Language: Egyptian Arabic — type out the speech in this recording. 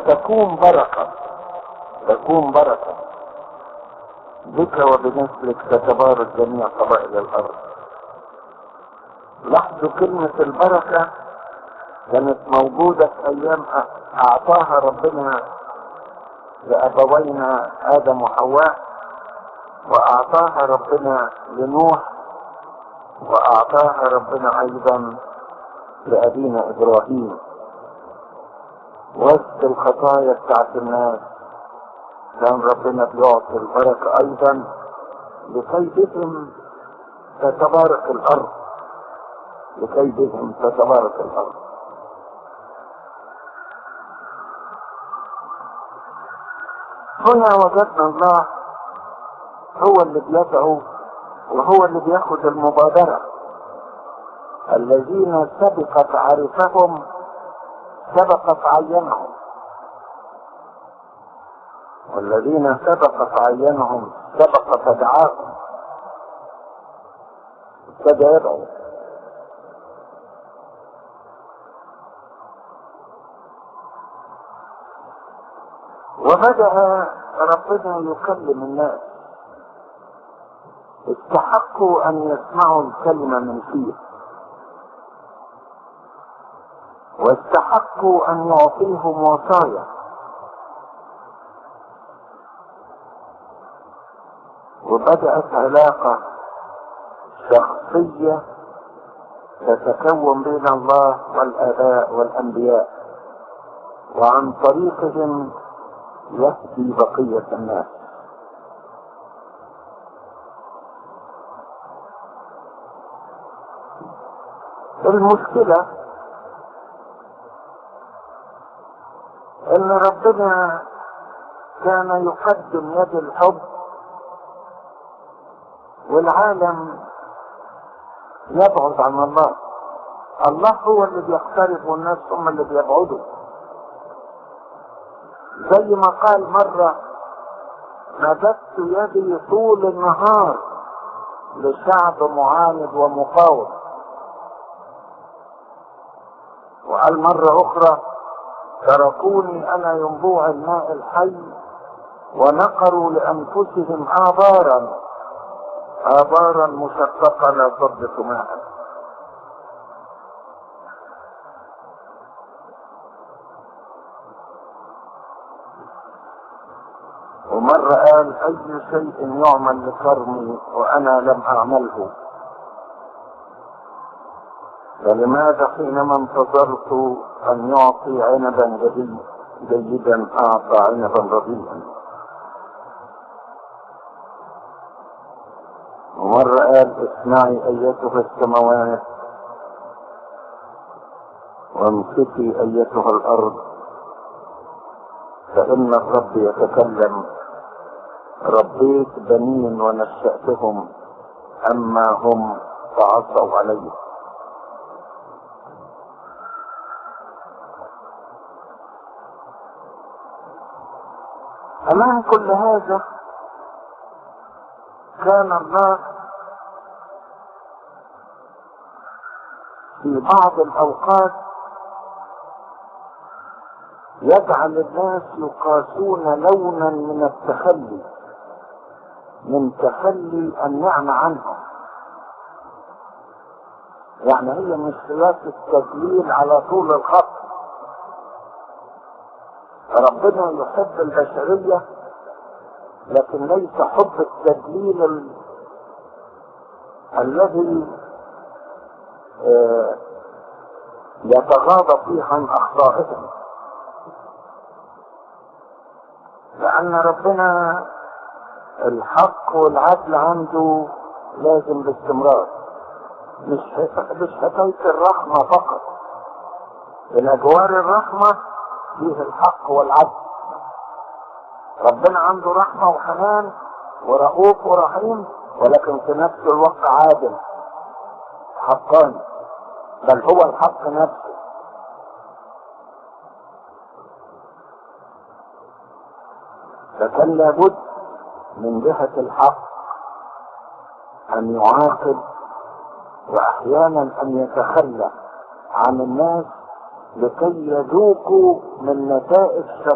فتكون بركة تكون بركة بك وبنسلك تتبارك جميع قبائل الأرض لاحظوا كلمة البركة كانت موجودة في أيام أعطاها ربنا لأبوينا آدم وحواء وأعطاها ربنا لنوح وأعطاها ربنا أيضا لأبينا إبراهيم وسط الخطايا بتاعت الناس كان ربنا بيعطي البركة أيضا لكي بهم تتبارك الأرض لكي بهم تتبارك الأرض هنا وجدنا الله هو اللي بيدعو وهو اللي بياخد المبادرة الذين سبقت عرفهم سبقت عينهم والذين سبقت عينهم سبقت دعاهم ابتدى يدعو وبدأ ربنا يكلم الناس استحقوا أن يسمعوا الكلمة من فيه واستحقوا أن يعطيهم وصايا وبدأت علاقة شخصية تتكون بين الله والآباء والأنبياء وعن طريقهم يهدي بقية الناس المشكلة ان ربنا كان يقدم يد الحب والعالم يبعد عن الله الله هو اللي بيقترب والناس هم اللي بيبعدوا زي ما قال مرة مددت يدي طول النهار لشعب معاند ومقاوم وقال مرة أخرى تركوني أنا ينبوع الماء الحي ونقروا لأنفسهم آبارا آبارا مشققة لا تضبط ماء ومرة قال أي شيء يعمل لكرمي وأنا لم أعمله فلماذا حينما انتظرت أن يعطي عنبا جديد جيدا أعطى عنبا رديئا ومرة قال اسمعي أيتها السماوات وامسكي أيتها الأرض فإن الرب يتكلم ربيت بنين ونشأتهم أما هم فعصوا علي أمام كل هذا كان الله في بعض الأوقات يجعل الناس يقاسون لونا من التخلي من تخلي النعمة عنهم يعني هي مش سياسة تدليل على طول الخط ربنا يحب البشرية لكن ليس حب التدليل ال... الذي آه يتغاضى فيه عن أخطائهم لأن ربنا الحق والعدل عنده لازم باستمرار مش مش حكاية الرحمة فقط الأجوار الرحمة فيه الحق والعدل ربنا عنده رحمة وحنان ورؤوف ورحيم ولكن في نفس الوقت عادل حقاني بل هو الحق نفسه فكان لابد من جهة الحق أن يعاقب وأحيانا أن يتخلى عن الناس لكي يذوقوا من نتائج